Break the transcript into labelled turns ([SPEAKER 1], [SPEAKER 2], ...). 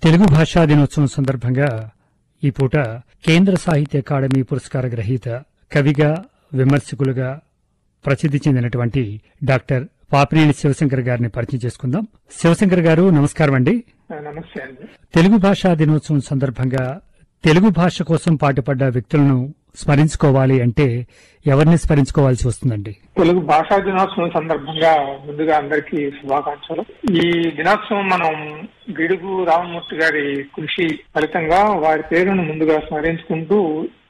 [SPEAKER 1] తెలుగు భాషా దినోత్సవం సందర్భంగా ఈ పూట కేంద్ర సాహిత్య అకాడమీ పురస్కార గ్రహీత కవిగా విమర్శకులుగా ప్రసిద్ధి చెందినటువంటి డాక్టర్ పాపినేని శివశంకర్ గారిని పరిచయం చేసుకుందాం శివశంకర్ గారు నమస్కారం అండి
[SPEAKER 2] ఆ, నమస్తే అండి
[SPEAKER 1] తెలుగు భాషా దినోత్సవం సందర్భంగా తెలుగు భాష కోసం పాటుపడ్డ వ్యక్తులను స్మరించుకోవాలి అంటే ఎవరిని స్మరించుకోవాల్సి వస్తుందండి
[SPEAKER 2] తెలుగు భాషా దినోత్సవం సందర్భంగా ముందుగా అందరికీ శుభాకాంక్షలు ఈ దినోత్సవం మనం గిడుగు రామమూర్తి గారి కృషి ఫలితంగా వారి పేరును ముందుగా స్మరించుకుంటూ